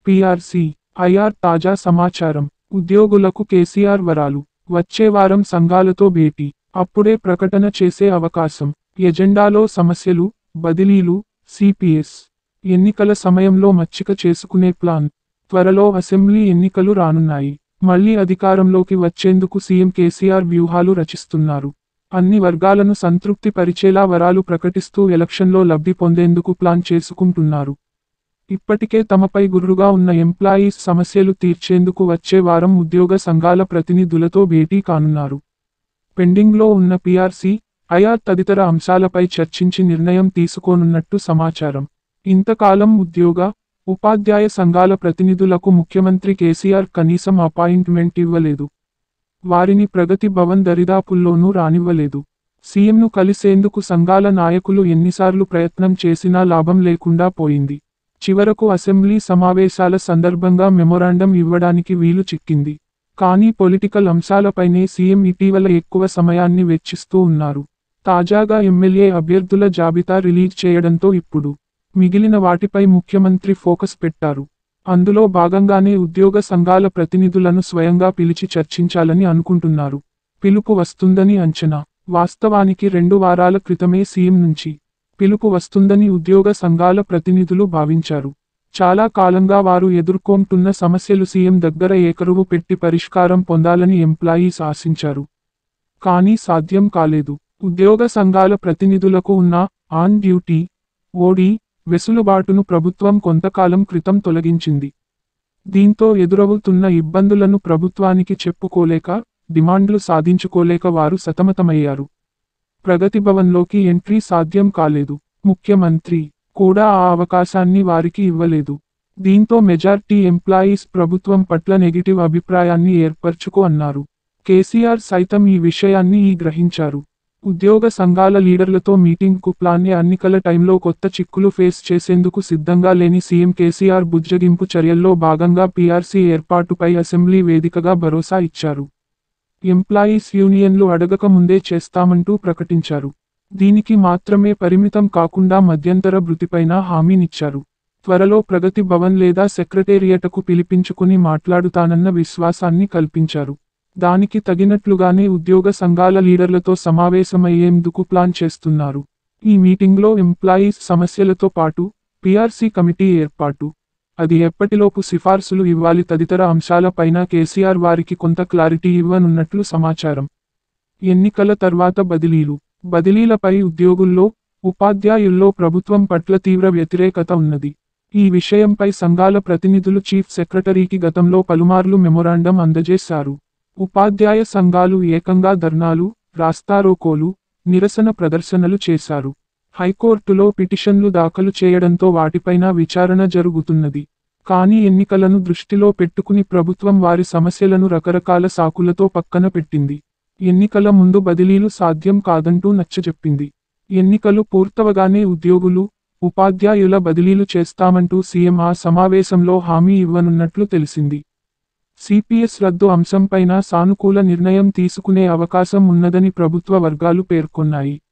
PRC IR తాజా సమాచారం ఉద్యోగులకు కేసీఆర్ వరాలు వచ్చే వారం సంఘాలతో భేటీ అప్పుడే ప్రకటన చేసే అవకాశం ఎజెండాలో సమస్యలు బదిలీలు సిపిఎస్ ఎన్నికల సమయంలో మచ్చిక చేసుకునే ప్లాన్ త్వరలో అసెంబ్లీ ఎన్నికలు రానున్నాయి మళ్లీ అధికారంలోకి వచ్చేందుకు సీఎం కేసీఆర్ వ్యూహాలు రచిస్తున్నారు అన్ని వర్గాలను సంతృప్తి పరిచేలా వరాలు ప్రకటిస్తూ ఎలక్షన్లో లబ్ధి పొందేందుకు ప్లాన్ చేసుకుంటున్నారు ఇప్పటికే తమపై గుర్రుగా ఉన్న ఎంప్లాయీస్ సమస్యలు తీర్చేందుకు వచ్చే వారం ఉద్యోగ సంఘాల ప్రతినిధులతో భేటీ కానున్నారు పెండింగ్లో ఉన్న పీఆర్సీ ఐఆర్ తదితర అంశాలపై చర్చించి నిర్ణయం తీసుకోనున్నట్టు సమాచారం ఇంతకాలం ఉద్యోగ ఉపాధ్యాయ సంఘాల ప్రతినిధులకు ముఖ్యమంత్రి కేసీఆర్ కనీసం అపాయింట్మెంట్ ఇవ్వలేదు వారిని ప్రగతి భవన్ దరిదాపుల్లోనూ రానివ్వలేదు సీఎంను కలిసేందుకు సంఘాల నాయకులు ఎన్నిసార్లు ప్రయత్నం చేసినా లాభం లేకుండా పోయింది చివరకు అసెంబ్లీ సమావేశాల సందర్భంగా మెమొరాండం ఇవ్వడానికి వీలు చిక్కింది కానీ పొలిటికల్ అంశాలపైనే సీఎం ఇటీవల ఎక్కువ సమయాన్ని వెచ్చిస్తూ ఉన్నారు తాజాగా ఎమ్మెల్యే అభ్యర్థుల జాబితా రిలీజ్ చేయడంతో ఇప్పుడు మిగిలిన వాటిపై ముఖ్యమంత్రి ఫోకస్ పెట్టారు అందులో భాగంగానే ఉద్యోగ సంఘాల ప్రతినిధులను స్వయంగా పిలిచి చర్చించాలని అనుకుంటున్నారు పిలుపు వస్తుందని అంచనా వాస్తవానికి రెండు వారాల క్రితమే సీఎం నుంచి పిలుపు వస్తుందని ఉద్యోగ సంఘాల ప్రతినిధులు భావించారు చాలా కాలంగా వారు ఎదుర్కొంటున్న సమస్యలు సీఎం దగ్గర ఏకరువు పెట్టి పరిష్కారం పొందాలని ఎంప్లాయీస్ ఆశించారు కానీ సాధ్యం కాలేదు ఉద్యోగ సంఘాల ప్రతినిధులకు ఉన్న ఆన్ డ్యూటీ ఓడి వెసులుబాటును ప్రభుత్వం కొంతకాలం క్రితం తొలగించింది దీంతో ఎదురవుతున్న ఇబ్బందులను ప్రభుత్వానికి చెప్పుకోలేక డిమాండ్లు సాధించుకోలేక వారు సతమతమయ్యారు ప్రగతి భవన్లోకి ఎంట్రీ సాధ్యం కాలేదు ముఖ్యమంత్రి కూడా ఆ అవకాశాన్ని వారికి ఇవ్వలేదు దీంతో మెజార్టీ ఎంప్లాయీస్ ప్రభుత్వం పట్ల నెగిటివ్ అభిప్రాయాన్ని ఏర్పరచుకో అన్నారు కేసీఆర్ సైతం ఈ విషయాన్ని ఈ గ్రహించారు ఉద్యోగ సంఘాల లీడర్లతో మీటింగ్కు ప్లాన్ ఎన్నికల టైంలో కొత్త చిక్కులు ఫేస్ చేసేందుకు సిద్ధంగా లేని సీఎం కేసీఆర్ బుజ్జగింపు చర్యల్లో భాగంగా పీఆర్సీ ఏర్పాటుపై అసెంబ్లీ వేదికగా భరోసా ఇచ్చారు ఎంప్లాయీస్ యూనియన్లు అడగక ముందే చేస్తామంటూ ప్రకటించారు దీనికి మాత్రమే పరిమితం కాకుండా మధ్యంతర భృతిపైన హామీనిచ్చారు త్వరలో ప్రగతి భవన్ లేదా సెక్రటేరియటకు పిలిపించుకుని మాట్లాడుతానన్న విశ్వాసాన్ని కల్పించారు దానికి తగినట్లుగానే ఉద్యోగ సంఘాల లీడర్లతో సమావేశమయ్యేందుకు ప్లాన్ చేస్తున్నారు ఈ మీటింగ్లో ఎంప్లాయీస్ సమస్యలతో పాటు పీఆర్సీ కమిటీ ఏర్పాటు అది ఎప్పటిలోపు సిఫార్సులు ఇవ్వాలి తదితర అంశాలపైన కేసీఆర్ వారికి కొంత క్లారిటీ ఇవ్వనున్నట్లు సమాచారం ఎన్నికల తర్వాత బదిలీలు బదిలీలపై ఉద్యోగుల్లో ఉపాధ్యాయుల్లో ప్రభుత్వం పట్ల తీవ్ర వ్యతిరేకత ఉన్నది ఈ విషయంపై సంఘాల ప్రతినిధులు చీఫ్ సెక్రటరీకి గతంలో పలుమార్లు మెమొరాండం అందజేశారు ఉపాధ్యాయ సంఘాలు ఏకంగా ధర్నాలు రాస్తారోకోలు నిరసన ప్రదర్శనలు చేశారు హైకోర్టులో పిటిషన్లు దాఖలు చేయడంతో వాటిపైన విచారణ జరుగుతున్నది కానీ ఎన్నికలను దృష్టిలో పెట్టుకుని ప్రభుత్వం వారి సమస్యలను రకరకాల సాకులతో పక్కన పెట్టింది ఎన్నికల ముందు బదిలీలు సాధ్యం కాదంటూ నచ్చజెప్పింది ఎన్నికలు పూర్తవగానే ఉద్యోగులు ఉపాధ్యాయుల బదిలీలు చేస్తామంటూ సీఎం ఆ సమావేశంలో హామీ ఇవ్వనున్నట్లు తెలిసింది సిపిఎస్ రద్దు అంశంపైన సానుకూల నిర్ణయం తీసుకునే అవకాశం ఉన్నదని ప్రభుత్వ వర్గాలు పేర్కొన్నాయి